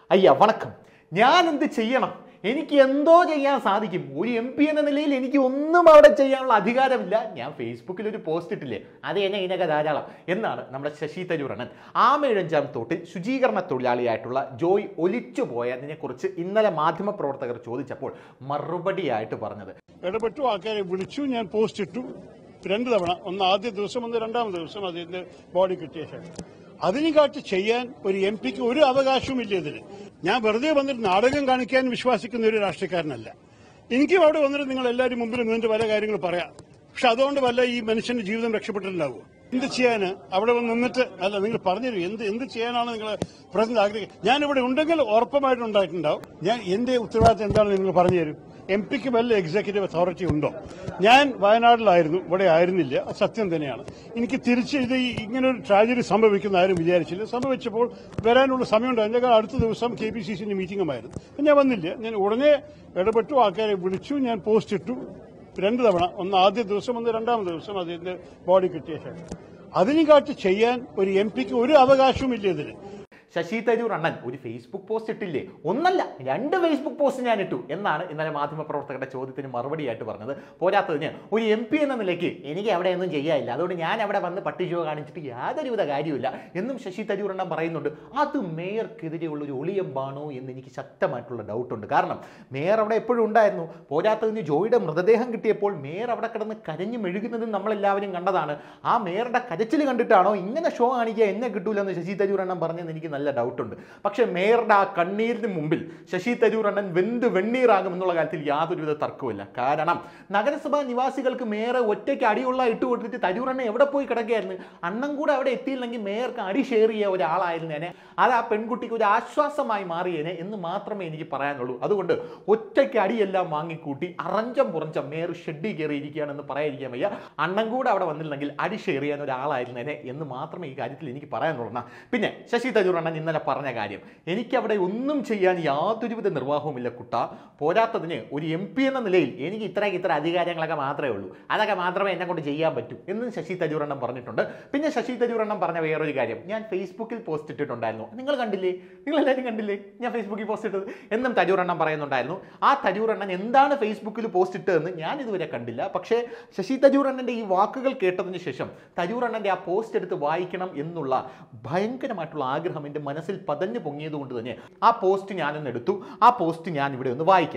അയ്യ വണക്കം ഞാൻ എന്ത് ചെയ്യണം എനിക്ക് എന്തോ ചെയ്യാൻ സാധിക്കും ഒരു എം പി എന്ന നിലയിൽ എനിക്ക് ഒന്നും അവിടെ ചെയ്യാനുള്ള അധികാരമില്ല ഞാൻ ഫേസ്ബുക്കിൽ ഒരു പോസ്റ്റ് ഇട്ടില്ലേ അത് എന്നെ ഇതിനൊക്കെ ധാരാളം എന്നാണ് നമ്മുടെ ശശി തരൂരണ്ണൻ ആമേഴഞ്ചാം തോട്ടിൽ ശുചീകരണ തൊഴിലാളിയായിട്ടുള്ള ജോയ് ഒലിച്ചു പോയതിനെക്കുറിച്ച് ഇന്നലെ മാധ്യമപ്രവർത്തകർ ചോദിച്ചപ്പോൾ മറുപടിയായിട്ട് പറഞ്ഞത് ഇടപെട്ടു ആൾക്കാരെ വിളിച്ചു ഞാൻ പോസ്റ്റ് ഇട്ടു രണ്ട് തവണ ഒന്ന് ആദ്യ ദിവസം ഒന്ന് രണ്ടാമത്തെ ദിവസം അതിന്റെ ബോഡി കിട്ടിയ ശേഷം അതിനും കാട്ടി ചെയ്യാൻ ഒരു എം പിക്ക് ഒരു അവകാശവും ഇല്ല ഇതിന് ഞാൻ വെറുതെ വന്നിട്ട് നാടകം കാണിക്കാൻ വിശ്വസിക്കുന്ന ഒരു രാഷ്ട്രീയക്കാരനല്ല എനിക്കും അവിടെ വന്നിട്ട് നിങ്ങൾ എല്ലാവരും മുമ്പിൽ നിന്നിട്ട് പല കാര്യങ്ങൾ പറയാം പക്ഷെ അതുകൊണ്ട് വല്ല ഈ മനുഷ്യന്റെ ജീവിതം രക്ഷപ്പെട്ടിട്ടുണ്ടാവുമോ എന്ത് ചെയ്യാന് അവിടെ വന്ന് നിന്നിട്ട് അല്ല നിങ്ങൾ പറഞ്ഞുതരും എന്ത് എന്ത് ചെയ്യാനാണ് നിങ്ങൾ പ്രസിഡന്റ് ആഗ്രഹിക്കുന്നത് ഞാൻ ഇവിടെ ഉണ്ടെങ്കിൽ ഉറപ്പമായിട്ട് ഉണ്ടായിട്ടുണ്ടാവും ഞാൻ എന്റെ ഉത്തരവാദിത്തം എന്താണെന്ന് നിങ്ങൾ പറഞ്ഞു തരും എം പിക്ക് വല്ല എക്സിക്യൂട്ടീവ് അതോറിറ്റി ഉണ്ടോ ഞാൻ വയനാട്ടിലായിരുന്നു ഇവിടെ ആയിരുന്നില്ല അത് സത്യം തന്നെയാണ് എനിക്ക് തിരിച്ച് ഇത് ഈ ഇങ്ങനൊരു ട്രാജഡി സംഭവിക്കുന്ന ആരും വിചാരിച്ചില്ല സംഭവിച്ചപ്പോൾ വരാനുള്ള സമയമുണ്ട് അതിന്റെ അടുത്ത ദിവസം കെ പി സി സിന്റെ മീറ്റിംഗുമായിരുന്നു അപ്പം ഞാൻ വന്നില്ല ഞാൻ ഉടനെ ഇടപെട്ടു ആൾക്കാരെ വിളിച്ചു ഞാൻ പോസ്റ്റ് ഇട്ടു രണ്ട് തവണ ഒന്ന് ആദ്യ ദിവസം ഒന്ന് രണ്ടാമത്തെ ദിവസം അതിന്റെ ബോഡി കിട്ടിയ ശേഷം അതിനും കാട്ടി ചെയ്യാൻ ഒരു എം പിക്ക് ഒരു അവകാശവും ഇല്ല ഇതിന് ശശി തരൂർ അണ്ണൻ ഒരു ഫേസ്ബുക്ക് പോസ്റ്റ് ഇട്ടില്ലേ ഒന്നല്ല രണ്ട് ഫേസ്ബുക്ക് പോസ്റ്റ് ഞാൻ ഇട്ടു എന്നാണ് ഇന്നലെ മാധ്യമപ്രവർത്തകരുടെ ചോദ്യത്തിന് മറുപടിയായിട്ട് പറഞ്ഞത് പോരാത്തതിന് ഒരു എം പി എന്ന നിലയ്ക്ക് എനിക്ക് അവിടെ ഒന്നും ചെയ്യാനില്ല അതുകൊണ്ട് ഞാൻ അവിടെ വന്ന് പട്ടിഷോ കാണിച്ചിട്ട് യാതൊരുവിധ കാര്യമില്ല എന്നും ശശി തരൂർ അണ്ണൻ പറയുന്നുണ്ട് അത് മേയർക്കെതിരെയുള്ള ഒരു ഒളിയമ്പാണോ എന്ന് എനിക്ക് ശക്തമായിട്ടുള്ള ഡൗട്ടുണ്ട് കാരണം മേയർ അവിടെ എപ്പോഴും ഉണ്ടായിരുന്നു പോരാത്തതിന് ജോയിയുടെ മൃതദേഹം കിട്ടിയപ്പോൾ മേയർ അവിടെ കിടന്ന് കരഞ്ഞു മെഴുകുന്നതും നമ്മളെല്ലാവരും കണ്ടതാണ് ആ മേയറുടെ കരച്ചിൽ കണ്ടിട്ടാണോ ഇങ്ങനെ ഷോ കാണിക്കുക എന്നെ കിട്ടൂലെന്ന് ശശി തരൂർ അണ്ണൻ പറഞ്ഞെന്ന് എനിക്ക് നല്ല ഡൗട്ടുണ്ട് പക്ഷേ മേയറുടെ ആ കണ്ണീരിന് മുമ്പിൽ ശശി തരൂർ അണ്ണൻ വെന്ത് വെണ്ണീറാകും എന്നുള്ള കാര്യത്തിൽ യാതൊരുവിധ തർക്കവുമില്ല കാരണം നഗരസഭാ നിവാസികൾക്ക് മേയറെ ഒറ്റയ്ക്ക് അടിയുള്ള ഇട്ട് കൊടുത്തിട്ട് തരൂർ അണ്ണൻ എവിടെ പോയി കിടക്കുകയായിരുന്നു അണ്ണൻ കൂടെ അവിടെ എത്തിയില്ലെങ്കിൽ മേയർക്ക് അടി ഷെയർ ചെയ്യുക ഒരാളായിരുന്നേനെ അത് ആ പെൺകുട്ടിക്ക് ഒരു ആശ്വാസമായി മാറിയേനെ എന്ന് മാത്രമേ എനിക്ക് പറയാനുള്ളൂ അതുകൊണ്ട് ഒറ്റയ്ക്ക് അടിയെല്ലാം വാങ്ങിക്കൂട്ടി അറഞ്ചം പുറഞ്ചം മേയർ ഷെഡി കയറിയിരിക്കുകയാണെന്ന് പറയാതിരിക്കാൻ വയ്യ അണ്ണൻ കൂടെ അവിടെ വന്നില്ലെങ്കിൽ അടി ഷെയർ ചെയ്യാൻ ഒരാളായിരുന്നേനെ എന്ന് മാത്രമേ ഈ കാര്യത്തിൽ എനിക്ക് പറയാനുള്ളൂ അണ്ണാ. പിന്നെ ശശി തരൂർ അണ്ണൻ ഇന്നലെ പറഞ്ഞ കാര്യം എനിക്കവിടെ ഒന്നും ചെയ്യാൻ യാതൊരുവിധ നിർവാഹവുമില്ല കുട്ട പോരാത്തതിന് ഒരു എം പി എന്ന നിലയിൽ എനിക്ക് ഇത്രയ്ക്ക് ഇത്ര അധികാരങ്ങളൊക്കെ മാത്രമേ ഉള്ളൂ അതൊക്കെ മാത്രമേ എന്നെ കൊണ്ട് ചെയ്യാൻ പറ്റൂ എന്നും ശശി തരൂർ അണ്ണൻ പറഞ്ഞിട്ടുണ്ട് പിന്നെ ശശി തരൂർ അണ്ണൻ പറഞ്ഞ വേറൊരു കാര്യം ഞാൻ ഫേസ്ബുക്കിൽ പോസ്റ്റ് ഇട്ടിട്ടുണ്ടായിരുന്നു നിങ്ങൾ കണ്ടില്ലേ നിങ്ങൾ എല്ലാവരും കണ്ടില്ലേ ഞാൻ ഫേസ്ബുക്കിൽ പോസ്റ്റ് ഇട്ടത് എന്നും തരൂർ അണ്ണൻ പറയുന്നുണ്ടായിരുന്നു ആ തരൂർ അണ്ണൻ എന്താണ് ഫേസ്ബുക്കിൽ പോസ്റ്റ് ഇട്ടതെന്ന് ഞാൻ ഇതുവരെ കണ്ടില്ല പക്ഷേ ശശി തരൂർ അണ്ണൻ്റെ ഈ വാക്കുകൾ കേട്ടതിന് ശേഷം തരൂർ അണ്ണൻ്റെ ആ പോസ്റ്റ് എടുത്ത് വായിക്കണം എന്നുള്ള ഭയങ്കരമായിട്ടുള്ള ആഗ്രഹം എൻ്റെ മനസ്സിൽ പതഞ്ഞു പൊങ്ങിയത് കൊണ്ട് തന്നെ ആ പോസ്റ്റ് ഞാനൊന്ന് എടുത്തു ആ പോസ്റ്റ് ഞാൻ ഇവിടെ ഒന്ന് വായിക്കാം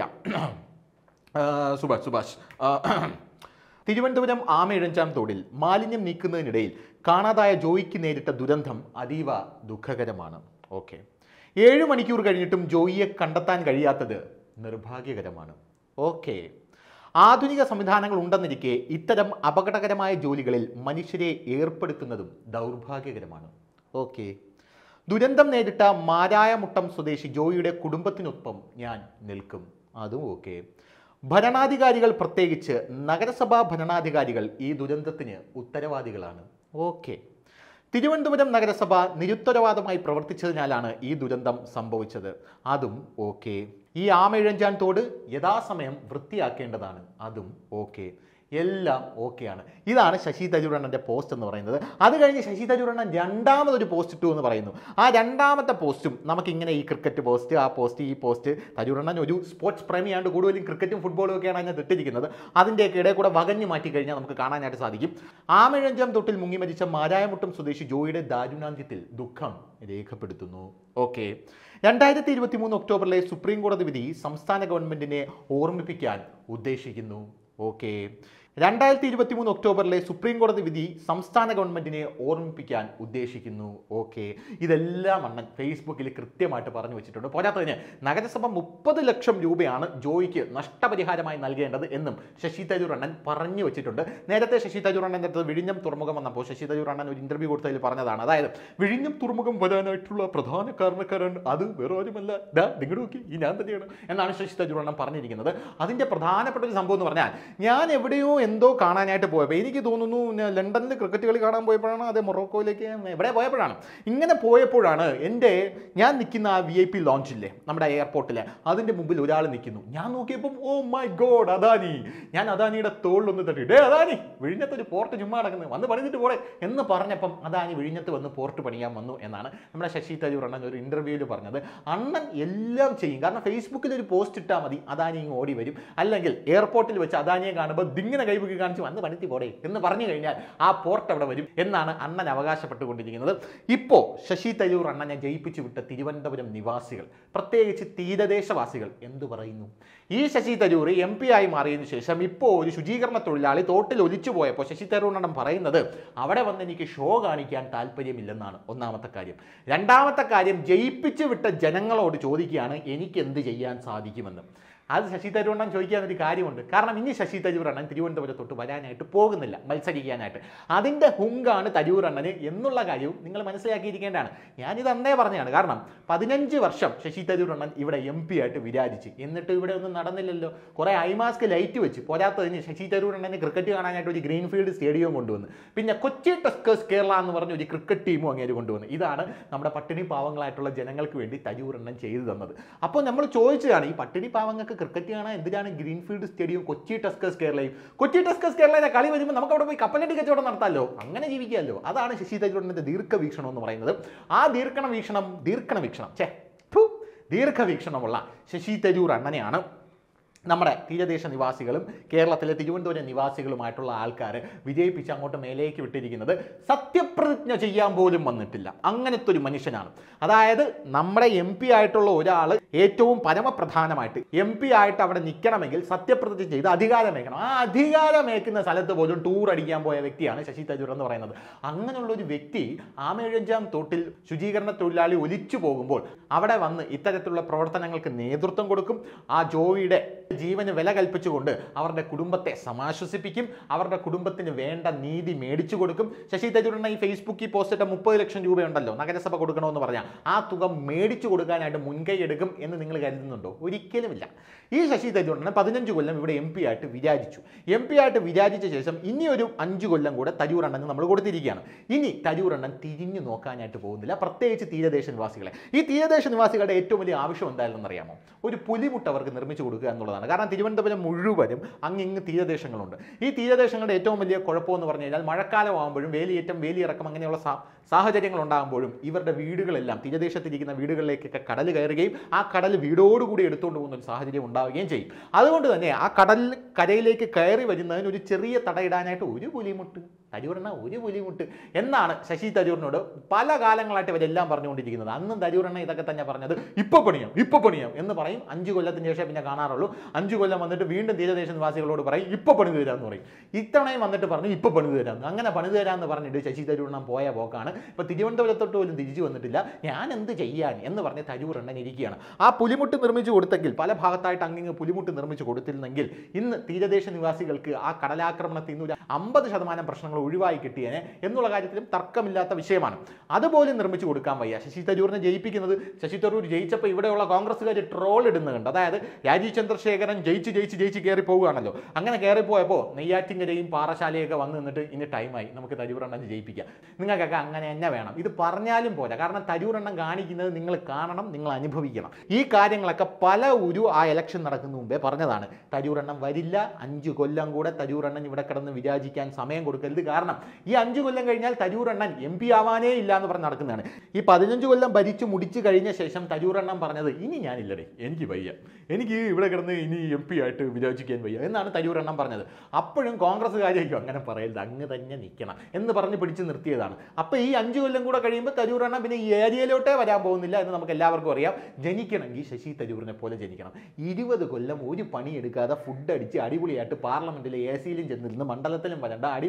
ആ, സുഭാഷ് സുഭാഷ് ആ, തിരുവനന്തപുരം ആമയിഴഞ്ചാം തോടിൽ മാലിന്യം നീക്കുന്നതിനിടയിൽ കാണാതായ ജോയിക്ക് നേരിട്ട ദുരന്തം അതീവ ദുഃഖകരമാണ് ഓക്കെ ഏഴ് മണിക്കൂർ കഴിഞ്ഞിട്ടും ജോയിയെ കണ്ടെത്താൻ കഴിയാത്തത് നിർഭാഗ്യകരമാണ് ഓക്കെ ആധുനിക സംവിധാനങ്ങൾ ഉണ്ടെന്നിരിക്കെ ഇത്തരം അപകടകരമായ ജോലികളിൽ മനുഷ്യരെ ഏർപ്പെടുത്തുന്നതും ദൗർഭാഗ്യകരമാണ് ഓക്കെ ദുരന്തം നേരിട്ട മാരായമുട്ടം സ്വദേശി ജോയിയുടെ കുടുംബത്തിനൊപ്പം ഞാൻ നിൽക്കും അതും ഓക്കെ ഭരണാധികാരികൾ പ്രത്യേകിച്ച് നഗരസഭാ ഭരണാധികാരികൾ ഈ ദുരന്തത്തിന് ഉത്തരവാദികളാണ് ഓക്കെ തിരുവനന്തപുരം നഗരസഭ നിരുത്തരവാദമായി പ്രവർത്തിച്ചതിനാലാണ് ഈ ദുരന്തം സംഭവിച്ചത് അതും ഓക്കെ ഈ ആമയിഴഞ്ചാൻ തോട് യഥാസമയം വൃത്തിയാക്കേണ്ടതാണ് അതും ഓക്കെ എല്ലാം ഓക്കെയാണ് ഇതാണ് ശശി തരൂരണ്ണൻ്റെ പോസ്റ്റ് എന്ന് പറയുന്നത് അത് കഴിഞ്ഞ് ശശി തരൂരണ്ണൻ രണ്ടാമതൊരു പോസ്റ്റ് ഇട്ടു എന്ന് പറയുന്നു ആ രണ്ടാമത്തെ പോസ്റ്റും നമുക്കിങ്ങനെ ഈ ക്രിക്കറ്റ് പോസ്റ്റ് ആ പോസ്റ്റ് ഈ പോസ്റ്റ് തരൂരണ്ണൻ ഒരു സ്പോർട്സ് പ്രേമിയാണ്ട് കൂടുതലും ക്രിക്കറ്റും ഫുട്ബോളും ഒക്കെയാണ് അതിനകത്ത് ഇട്ടിരിക്കുന്നത് അതിൻ്റെയൊക്കെ ഇടയിൽ കൂടെ വകഞ്ഞു മാറ്റി കഴിഞ്ഞാൽ നമുക്ക് കാണാനായിട്ട് സാധിക്കും ആമിഴഞ്ചാം തൊട്ടിൽ മുങ്ങി മരിച്ച മാരായമുട്ടം സ്വദേശി ജോയിയുടെ ദാരുണാന്ത്യത്തിൽ ദുഃഖം രേഖപ്പെടുത്തുന്നു ഓക്കെ രണ്ടായിരത്തി ഇരുപത്തി മൂന്ന് ഒക്ടോബറിലെ സുപ്രീം കോടതി വിധി സംസ്ഥാന ഗവൺമെന്റിനെ ഓർമ്മിപ്പിക്കാൻ ഉദ്ദേശിക്കുന്നു ഓക്കെ രണ്ടായിരത്തി ഇരുപത്തി മൂന്ന് ഒക്ടോബറിലെ സുപ്രീം കോടതി വിധി സംസ്ഥാന ഗവൺമെന്റിനെ ഓർമ്മിപ്പിക്കാൻ ഉദ്ദേശിക്കുന്നു ഓക്കെ ഇതെല്ലാം അണ്ണൻ ഫേസ്ബുക്കിൽ കൃത്യമായിട്ട് പറഞ്ഞു വെച്ചിട്ടുണ്ട് പോരാത്തതിന് നഗരസഭ മുപ്പത് ലക്ഷം രൂപയാണ് ജോയിക്ക് നഷ്ടപരിഹാരമായി നൽകേണ്ടത് എന്നും ശശി തരൂർ അണ്ണൻ പറഞ്ഞു വെച്ചിട്ടുണ്ട് നേരത്തെ ശശി തരൂർ അണ്ണൻ്റെ അടുത്ത് വിഴിഞ്ഞം തുറമുഖം വന്നപ്പോൾ ശശി തരൂർ അണ്ണൻ ഒരു ഇന്റർവ്യൂ കൊടുത്തതിൽ പറഞ്ഞതാണ് അതായത് വിഴിഞ്ഞം തുറമുഖം വരാനായിട്ടുള്ള പ്രധാന കാരണക്കാരൻ അത് വേറെ ആരുമല്ല ദാ നിങ്ങൾ നോക്കി ഈ ഞാൻ തന്നെയാണ് എന്നാണ് ശശി തരൂർ അണ്ണൻ പറഞ്ഞിരിക്കുന്നത് അതിൻ്റെ പ്രധാനപ്പെട്ട ഒരു സംഭവം എന്ന് പറഞ്ഞാൽ ഞാൻ എവിടെയോ എന്തോ കാണാനായിട്ട് പോയപ്പോൾ എനിക്ക് തോന്നുന്നു ഞാൻ ലണ്ടനിൽ ക്രിക്കറ്റ് കളി കാണാൻ പോയപ്പോഴാണ് അതേ മൊറോക്കോയിലേക്ക് എവിടെ പോയപ്പോഴാണ് ഇങ്ങനെ പോയപ്പോഴാണ് എൻ്റെ ഞാൻ നിൽക്കുന്ന ആ വി ഐ പി ലോഞ്ചില്ലേ നമ്മുടെ എയർപോർട്ടിലെ അതിൻ്റെ മുമ്പിൽ ഒരാൾ നിൽക്കുന്നു ഞാൻ നോക്കിയപ്പം ഓ മൈ ഗോഡ് അദാനി ഞാൻ അദാനിയുടെ തോളിലൊന്ന് തട്ടി ഡേ അദാനി വിഴിഞ്ഞത്ത് ഒരു പോർട്ട് ചുമ്മാ കിടക്കുന്നത് വന്ന് പണിതിട്ട് പോടെ എന്ന് പറഞ്ഞപ്പം അദാനി വിഴിഞ്ഞത്ത് വന്ന് പോർട്ട് പണിയാൻ വന്നു എന്നാണ് നമ്മുടെ ശശി തരൂർ അണ്ണൻ ഒരു ഇന്റർവ്യൂവിൽ പറഞ്ഞത് അണ്ണൻ എല്ലാം ചെയ്യും കാരണം ഫേസ്ബുക്കിൽ ഒരു പോസ്റ്റ് ഇട്ടാൽ മതി അദാനി ഇങ്ങ് ഓടി വരും അല്ലെങ്കിൽ എയർപോർട്ടിൽ വെച്ച് അദാനിയെ കാണുമ്പോൾ ദിങ്ങനെ കൈപൊക്കി കാണിച്ച് വന്ന് പണിത്തി പോടെ എന്ന് പറഞ്ഞു കഴിഞ്ഞാൽ ആ പോർട്ട് അവിടെ വരും എന്നാണ് അണ്ണൻ അവകാശപ്പെട്ടുകൊണ്ടിരിക്കുന്നത് ഇപ്പോൾ ശശി തരൂർ അണ്ണനെ ജയിപ്പിച്ചു വിട്ട തിരുവനന്തപുരം നിവാസികൾ പ്രത്യേകിച്ച് തീരദേശവാസികൾ എന്തു പറയുന്നു ഈ ശശി തരൂർ എം പി ആയി മാറിയതിനു ശേഷം ഇപ്പോൾ ഒരു ശുചീകരണ തൊഴിലാളി തോട്ടിൽ ഒലിച്ചു പോയപ്പോൾ ശശി തരൂർ അണ്ണൻ പറയുന്നത് അവിടെ വന്ന് എനിക്ക് ഷോ കാണിക്കാൻ താല്പര്യമില്ലെന്നാണ് ഒന്നാമത്തെ കാര്യം രണ്ടാമത്തെ കാര്യം ജയിപ്പിച്ചു വിട്ട ജനങ്ങളോട് ചോദിക്കുകയാണ് എനിക്ക് എന്ത് ചെയ്യാൻ സാധിക്കുമെന്ന് അത് ശശി തരൂർ അണ്ണൻ ചോദിക്കാൻ ഒരു കാര്യമുണ്ട് കാരണം ഇനി ശശി തരൂർ അണ്ണൻ തിരുവനന്തപുരത്തോട്ട് വരാനായിട്ട് പോകുന്നില്ല മത്സരിക്കാനായിട്ട് അതിൻ്റെ ഹുങ്കാണ് തരൂർ അണ്ണന് എന്നുള്ള കാര്യവും നിങ്ങൾ മനസ്സിലാക്കിയിരിക്കേണ്ടതാണ് ഞാനിത് അന്നേ പറഞ്ഞതാണ് കാരണം പതിനഞ്ച് വർഷം ശശി തരൂർ അണ്ണൻ ഇവിടെ എം പി ആയിട്ട് വിരാജിച്ച് എന്നിട്ട് ഇവിടെ ഒന്നും നടന്നില്ലല്ലോ കുറേ ഐമാസ്ക് ലൈറ്റ് വെച്ച് പോരാത്തതിന് ശശി തരൂർ അണ്ണന് ക്രിക്കറ്റ് കാണാനായിട്ട് ഒരു ഗ്രീൻഫീൽഡ് സ്റ്റേഡിയം കൊണ്ടുവന്ന് പിന്നെ കൊച്ചി ടസ്കേഴ്സ് കേരള എന്ന് പറഞ്ഞ ഒരു ക്രിക്കറ്റ് ടീമും അങ്ങേര് കൊണ്ടുവന്ന് ഇതാണ് നമ്മുടെ പട്ടിണി പാവങ്ങളായിട്ടുള്ള ജനങ്ങൾക്ക് വേണ്ടി തരൂർ അണ്ണൻ ചെയ്തു തന്നത് അപ്പോൾ നമ്മൾ ചോദിച്ചതാണ് ഈ പട്ടിണി പാവങ്ങൾക്ക് ക്രിക്കറ്റ് കാണാൻ എന്തിനാണ് ഗ്രീൻഫീൽഡ് സ്റ്റേഡിയം കൊച്ചി ടസ്കേഴ്സ് കേരളയും കൊച്ചി ടസ്കേഴ്സ് കേരളയിലെ കളി വരുമ്പോൾ നമുക്ക് അവിടെ പോയി കപ്പലണ്ടി കച്ചവടം നടത്താമല്ലോ അങ്ങനെ ജീവിക്കാമല്ലോ അതാണ് ശശി തരൂരിൻ്റെ ദീർഘവീക്ഷണം എന്ന് പറയുന്നത് ആ ദീർഘണ വീക്ഷണം ദീർഘണ വീക്ഷണം ഛേ ഫു, ദീർഘവീക്ഷണമുള്ള ശശി തരൂർ അണ്ണനെയാണ് നമ്മുടെ തീരദേശ നിവാസികളും കേരളത്തിലെ തിരുവനന്തപുരം നിവാസികളുമായിട്ടുള്ള ആൾക്കാർ വിജയിപ്പിച്ച് അങ്ങോട്ട് മേലേക്ക് വിട്ടിരിക്കുന്നത് സത്യപ്രതിജ്ഞ ചെയ്യാൻ പോലും വന്നിട്ടില്ല അങ്ങനത്തെ ഒരു മനുഷ്യനാണ് അതായത് നമ്മുടെ എം പി ആയിട്ടുള്ള ഒരാൾ ഏറ്റവും പരമപ്രധാനമായിട്ട് എം പി ആയിട്ട് അവിടെ നിൽക്കണമെങ്കിൽ സത്യപ്രതിജ്ഞ ചെയ്ത് അധികാരമേക്കണം ആ അധികാരമേക്കുന്ന സ്ഥലത്ത് പോലും ടൂർ അടിക്കാൻ പോയ വ്യക്തിയാണ് ശശി തരൂർ എന്ന് പറയുന്നത് അങ്ങനെയുള്ള ഒരു വ്യക്തി ആമേഴഞ്ചാം തോട്ടിൽ ശുചീകരണ തൊഴിലാളി ഒലിച്ചു പോകുമ്പോൾ അവിടെ വന്ന് ഇത്തരത്തിലുള്ള പ്രവർത്തനങ്ങൾക്ക് നേതൃത്വം കൊടുക്കും ആ ജോയിയുടെ ജീവന് വില കൽപ്പിച്ചുകൊണ്ട് അവരുടെ കുടുംബത്തെ സമാശ്വസിപ്പിക്കും അവരുടെ കുടുംബത്തിന് വേണ്ട നീതി മേടിച്ചു കൊടുക്കും ശശി തരൂരിന് ഈ ഫേസ്ബുക്കിൽ പോസ്റ്റ് ഇട്ട മുപ്പത് ലക്ഷം രൂപയുണ്ടല്ലോ നഗരസഭ കൊടുക്കണമെന്ന് പറഞ്ഞാൽ ആ തുക മേടിച്ചു കൊടുക്കാനായിട്ട് മുൻകൈ എടുക്കും എന്ന് നിങ്ങൾ കരുതുന്നുണ്ടോ ഒരിക്കലുമില്ല ഈ ശശി തരൂരിന് പതിനഞ്ച് കൊല്ലം ഇവിടെ എം പി ആയിട്ട് വിരാജിച്ചു എം പി ആയിട്ട് വിരാജിച്ച ശേഷം ഇനി ഒരു അഞ്ച് കൊല്ലം കൂടെ തരൂർ അണ്ണന് നമ്മൾ കൊടുത്തിരിക്കുകയാണ് ഇനി തരൂർ അണ്ണൻ തിരിഞ്ഞു നോക്കാനായിട്ട് പോകുന്നില്ല പ്രത്യേകിച്ച് തീരദേശ നിവാസികളെ ഈ തീരദേശ നിവാസികളുടെ ഏറ്റവും വലിയ ആവശ്യം എന്തായാലും അറിയാമോ ഒരു പുലിമുട്ട് അവർക്ക് നിർമ്മിച്ചു കൊടുക്കുക എന്നുള്ളതാണ് കാരണം തിരുവനന്തപുരം മുഴുവനും അങ്ങിങ്ങ് തീരദേശങ്ങളുണ്ട് ഈ തീരദേശങ്ങളുടെ ഏറ്റവും വലിയ കുഴപ്പമെന്ന് പറഞ്ഞു കഴിഞ്ഞാൽ മഴക്കാലം ആകുമ്പോഴും വേലിയേറ്റം വേലിയിറക്കം അങ്ങനെയുള്ള സാ- സാഹചര്യങ്ങൾ ഉണ്ടാകുമ്പോഴും ഇവരുടെ വീടുകളെല്ലാം തീരദേശത്തിരിക്കുന്ന വീടുകളിലേക്കൊക്കെ കടൽ കയറുകയും ആ കടൽ വീടോടുകൂടി എടുത്തുകൊണ്ട് പോകുന്ന ഒരു സാഹചര്യം ഉണ്ടാവുകയും ചെയ്യും അതുകൊണ്ട് തന്നെ ആ കടൽ കരയിലേക്ക് കയറി വരുന്നതിന് ഒരു ചെറിയ തടയിടാനായിട്ട് ഒരു പുലിമുട്ട് തരൂറിന ഒരു പുലിമുട്ട് എന്നാണ് ശശി തരൂറിനോട് പല കാലങ്ങളായിട്ട് ഇവരെല്ലാം പറഞ്ഞുകൊണ്ടിരിക്കുന്നത് അന്നും തരൂറിന ഇതൊക്കെ തന്നെ പറഞ്ഞത് ഇപ്പൊ പണിയാം ഇപ്പൊ പണിയാം എന്ന് പറയും അഞ്ച് കൊല്ലത്തിന് ശേഷം പിന്നെ കാണാറുള്ളൂ അഞ്ച് കൊല്ലം വന്നിട്ട് വീണ്ടും തീരദേശ നിവാസികളോട് പറയും ഇപ്പൊ പണിത് തരാമെന്ന് പറയും ഇത്തവണയും വന്നിട്ട് പറഞ്ഞു ഇപ്പൊ പണിത് തരാമെന്ന് അങ്ങനെ പണിത് തരാമെന്ന് പറഞ്ഞിട്ട് ശശി തരൂറിനം പോയ പോക്കാണ് ഇപ്പൊ തിരുവനന്തപുരത്തോട്ട് പോലും തിരിച്ചു വന്നിട്ടില്ല ഞാൻ എന്ത് ചെയ്യാൻ എന്ന് പറഞ്ഞ് തരൂർ എണ്ണൻ ഇരിക്കുകയാണ് ആ പുലിമുട്ട് നിർമ്മിച്ചു കൊടുത്തെങ്കിൽ പല ഭാഗത്തായിട്ട് അങ്ങിങ്ങ് പുലിമുട്ട് നിർമ്മിച്ചു കൊടുത്തിരുന്നെങ്കിൽ ഇന്ന് തീരദേശ നിവാസികൾക്ക് ആ കടലാക്രമണത്തിൽ നിന്ന് ഒരു അമ്പത് ശതമാനം പ്രശ്നങ്ങൾ ഒഴിവായി കിട്ടിയേനെ എന്നുള്ള കാര്യത്തിലും തർക്കമില്ലാത്ത വിഷയമാണ് അതുപോലും നിർമ്മിച്ചു കൊടുക്കാൻ വയ്യ ശശി തരൂരിനെ ജയിപ്പിക്കുന്നത് ശശി തരൂർ ജയിച്ചപ്പോൾ ഇവിടെയുള്ള കോൺഗ്രസ്സുകാർ ട്രോൾ ഇടുന്നത് കണ്ട് അതായത് രാജീവ് ചന്ദ്രശേഖരൻ ജയിച്ച് ജയിച്ച് ജയിച്ച് കയറി പോവുകയാണല്ലോ അങ്ങനെ കയറിപ്പോയപ്പോൾ നെയ്യാറ്റിങ്കരയും പാറശാലയൊക്കെ വന്ന് നിന്നിട്ട് ഇനി ടൈമായി നമുക്ക് തരൂരെണ്ണം ജയിപ്പിക്കാം നിങ്ങൾക്കൊക്കെ അങ്ങനെ തന്നെ വേണം ഇത് പറഞ്ഞാലും പോരാ കാരണം തരൂരെണ്ണം കാണിക്കുന്നത് നിങ്ങൾ കാണണം നിങ്ങൾ അനുഭവിക്കണം ഈ കാര്യങ്ങളൊക്കെ പല ഒരു ആ ഇലക്ഷൻ നടക്കുന്ന മുമ്പേ പറഞ്ഞതാണ് തരൂരെണ്ണം വരില്ല അഞ്ച് കൊല്ലം കൂടെ തരൂരെണ്ണൻ ഇവിടെ കിടന്ന് വിരാജിക്കാൻ സമയം കൊടുക്കരുത് കാരണം ഈ അഞ്ച് കൊല്ലം കഴിഞ്ഞാൽ തരൂരെണ്ണൻ എം പി ആവാനേ ഇല്ല എന്ന് പറഞ്ഞ് നടക്കുന്നതാണ് ഈ പതിനഞ്ച് കൊല്ലം ഭരിച്ചു മുടിച്ചു കഴിഞ്ഞ ശേഷം തരൂരെണ്ണം പറഞ്ഞത് ഇനി ഞാനില്ലടേ എനിക്ക് വയ്യ എനിക്ക് ഇവിടെ കിടന്ന് ഇനി എം പി ആയിട്ട് വിരാജിക്കാൻ വയ്യ എന്നാണ് തരൂരെണ്ണം പറഞ്ഞത് അപ്പോഴും കോൺഗ്രസ്സുകാരായിരിക്കും അങ്ങനെ പറയരുത് അങ്ങ് തന്നെ നിൽക്കണം എന്ന് പറഞ്ഞ് പിടിച്ച് നിർത്തിയതാണ് അപ്പോൾ ഈ അഞ്ച് കൊല്ലം കൂടെ കഴിയുമ്പോൾ തരൂരെണ്ണം പിന്നെ ഈ ഏരിയയിലോട്ടേ വരാൻ പോകുന്നില്ല എന്ന് നമുക്ക് എല്ലാവർക്കും അറിയാം ജനിക്കണമെങ്കിൽ ശശി തരൂരിനെ പോലെ ജനിക്കണം ഇരുപത് കൊല്ലം ഒരു പണിയെടുക്കാതെ ഫുഡ് അടിച്ച് അടിപൊളിയായിട്ട് പാർലമെന്റിലെ എ സിയിലും ചെന്നിരുന്ന് മണ്ഡലത്തിലും വരണ്ട അടിപൊളിയായിട്ട്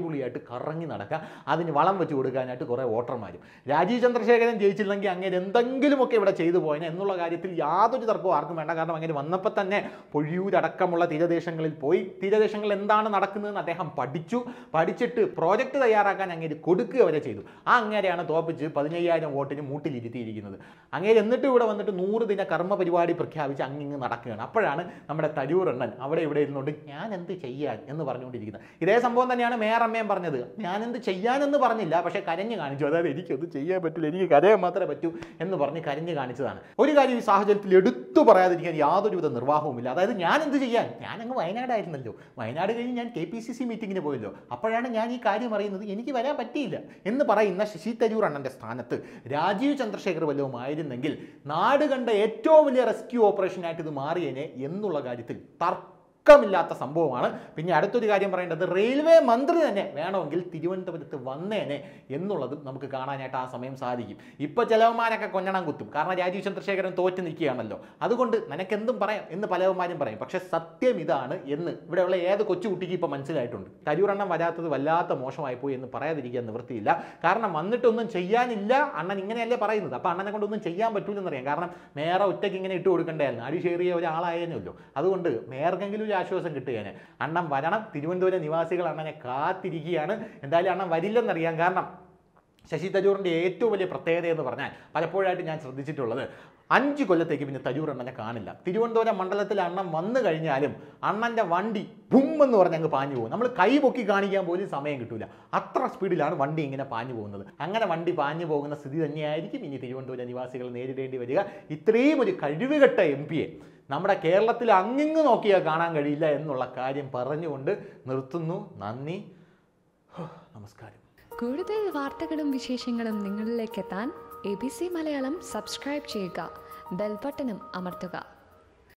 കറങ്ങി നടക്കുക അതിന് വളം വെച്ച് കൊടുക്കാനായിട്ട് കുറേ വോട്ടർമാരും രാജീവ് ചന്ദ്രശേഖരൻ ജയിച്ചില്ലെങ്കിൽ അങ്ങനെ എന്തെങ്കിലുമൊക്കെ ഇവിടെ ചെയ്തു പോയനെ എന്നുള്ള കാര്യത്തിൽ യാതൊരു തർക്കവും ആർക്കും വേണ്ട കാരണം അങ്ങനെ വന്നപ്പോൾ തന്നെ പൊഴിയൂരടക്കമുള്ള തീരദേശങ്ങളിൽ പോയി തീരദേശങ്ങളിൽ എന്താണ് നടക്കുന്നതെന്ന് അദ്ദേഹം പഠിച്ചു പഠിച്ചിട്ട് പ്രോജക്റ്റ് തയ്യാറാക്കാൻ അങ്ങേര് കൊടുക്കുക വരെ ചെയ്തു ആ അങ്ങേരെയാണ് തോപ്പിച്ച് പതിനയ്യായിരം വോട്ടിന് മൂട്ടിലിരുത്തിയിരിക്കുന്നത് അങ്ങേര് എന്നിട്ട് ഇവിടെ വന്നിട്ട് നൂറ് ദിന കർമ്മ പരിപാടി പ്രഖ്യാപിച്ച് അങ്ങിങ്ങ് നടക്കുകയാണ് അപ്പോഴാണ് നമ്മുടെ തരൂർ എണ്ണൻ അവിടെ ഇവിടെ ഇരുന്നുകൊണ്ട് ഞാൻ എന്ത് ചെയ്യാൻ എന്ന് പറഞ്ഞുകൊണ്ടിരിക്കുന്നത് ഇതേ സംഭവം തന്നെയാണ് മേയർ അമ്മയും പറഞ്ഞത് ഞാൻ എന്ത് ചെയ്യാനെന്ന് പറഞ്ഞില്ല പക്ഷേ കരഞ്ഞ് കാണിച്ചു അതായത് എനിക്കൊന്നും ചെയ്യാൻ പറ്റില്ല എനിക്ക് കരയാൻ മാത്രമേ പറ്റൂ എന്ന് പറഞ്ഞ് കരഞ്ഞ് കാണിച്ചതാണ് ഒരു കാര്യം ഈ സാഹചര്യത്തിൽ എടുത്തു പറയാതിരിക്കാൻ യാതൊരുവിധ നിർവാഹവുമില്ല അതായത് ഞാൻ എന്ത് ചെയ്യാൻ ഞാൻ അങ്ങ് വയനാടായിരുന്നല്ലോ വയനാട് കഴിഞ്ഞ് ഞാൻ കെ പി സി സി മീറ്റിങ്ങിന് പോയല്ലോ അപ്പോഴാണ് ഞാൻ ഈ കാര്യം അറിയുന്നത് എനിക്ക് വരാൻ പറ്റിയില്ല എന്ന് പറയുന്ന ശശി തരൂർ അണ്ണൻ്റെ സ്ഥാനത്ത് രാജീവ് ചന്ദ്രശേഖർ വല്ലതും ആയിരുന്നെങ്കിൽ നാട് കണ്ട ഏറ്റവും വലിയ റെസ്ക്യൂ ഓപ്പറേഷനായിട്ട് ഇത് മാറിയേനെ എന്നുള്ള കാര്യത്തിൽ തർക്കമില്ലാത്ത സംഭവമാണ് പിന്നെ അടുത്തൊരു കാര്യം പറയേണ്ടത് റെയിൽവേ മന്ത്രി തന്നെ വേണമെങ്കിൽ തിരുവനന്തപുരത്ത് വന്നേനെ എന്നുള്ളതും നമുക്ക് കാണാനായിട്ട് ആ സമയം സാധിക്കും ഇപ്പോൾ ചിലവന്മാരൊക്കെ കൊഞ്ഞണം കുത്തും കാരണം രാജീവ് ചന്ദ്രശേഖരൻ തോറ്റ് നിൽക്കുകയാണല്ലോ അതുകൊണ്ട് നിനക്കെന്തും പറയാം എന്ന് പലവന്മാരും പറയും പക്ഷേ സത്യം ഇതാണ് എന്ന് ഇവിടെയുള്ള ഏത് കൊച്ചുകുട്ടിക്ക് ഇപ്പോൾ മനസ്സിലായിട്ടുണ്ട് തരൂരെണ്ണം വരാത്തത് വല്ലാത്ത മോശമായി പോയി എന്ന് പറയാതിരിക്കാൻ നിവൃത്തിയില്ല കാരണം വന്നിട്ടൊന്നും ചെയ്യാനില്ല അണ്ണൻ ഇങ്ങനെയല്ലേ പറയുന്നത് അപ്പോൾ അണ്ണനെ കൊണ്ടൊന്നും ചെയ്യാൻ പറ്റൂലെന്നറിയാം കാരണം മേയറെ ഒറ്റയ്ക്ക് ഇങ്ങനെ ഇട്ട് കൊടുക്കേണ്ടതായിരുന്നു അടി ഷെയറിയ ഒരാളായനല്ലോ അതുകൊണ്ട് മേയർക്കെങ്കിലും ഒരു ആശ്വാസം കിട്ടുകയാണ് അണ്ണൻ വരണം തിരുവനന്തപുരം നിവാസികൾ അണ്ണനെ കാത്തിരിക്കുകയാണ് എന്തായാലും അണ്ണൻ വരില്ലെന്നറിയാം കാരണം ശശി തരൂറിൻ്റെ ഏറ്റവും വലിയ പ്രത്യേകത എന്ന് പറഞ്ഞാൽ പലപ്പോഴായിട്ട് ഞാൻ ശ്രദ്ധിച്ചിട്ടുള്ളത് അഞ്ച് കൊല്ലത്തേക്ക് പിന്നെ തരൂർ അണ്ണനെ കാണില്ല തിരുവനന്തപുരം മണ്ഡലത്തിൽ അണ്ണൻ വന്നു കഴിഞ്ഞാലും അണ്ണൻ്റെ വണ്ടി ബും എന്ന് പറഞ്ഞ് അങ്ങ് പാഞ്ഞു പോകും നമ്മൾ കൈ പൊക്കി കാണിക്കാൻ പോലും സമയം കിട്ടൂല അത്ര സ്പീഡിലാണ് വണ്ടി ഇങ്ങനെ പാഞ്ഞു പോകുന്നത് അങ്ങനെ വണ്ടി പാഞ്ഞു പോകുന്ന സ്ഥിതി തന്നെയായിരിക്കും ഇനി തിരുവനന്തപുരം നിവാസികൾ നേരിടേണ്ടി വരിക ഇത്രയും ഒരു കഴിവുകെട്ട എം പിയെ നമ്മുടെ കേരളത്തിൽ അങ്ങിങ്ങ് നോക്കിയാൽ കാണാൻ കഴിയില്ല എന്നുള്ള കാര്യം പറഞ്ഞുകൊണ്ട് നിർത്തുന്നു നന്ദി ഹോ, നമസ്കാരം കൂടുതൽ വാർത്തകളും വിശേഷങ്ങളും നിങ്ങളിലേക്ക് എത്താൻ A B C Malayalam subscribe ചെയ്യുക ബെൽബട്ടനും അമർത്തുക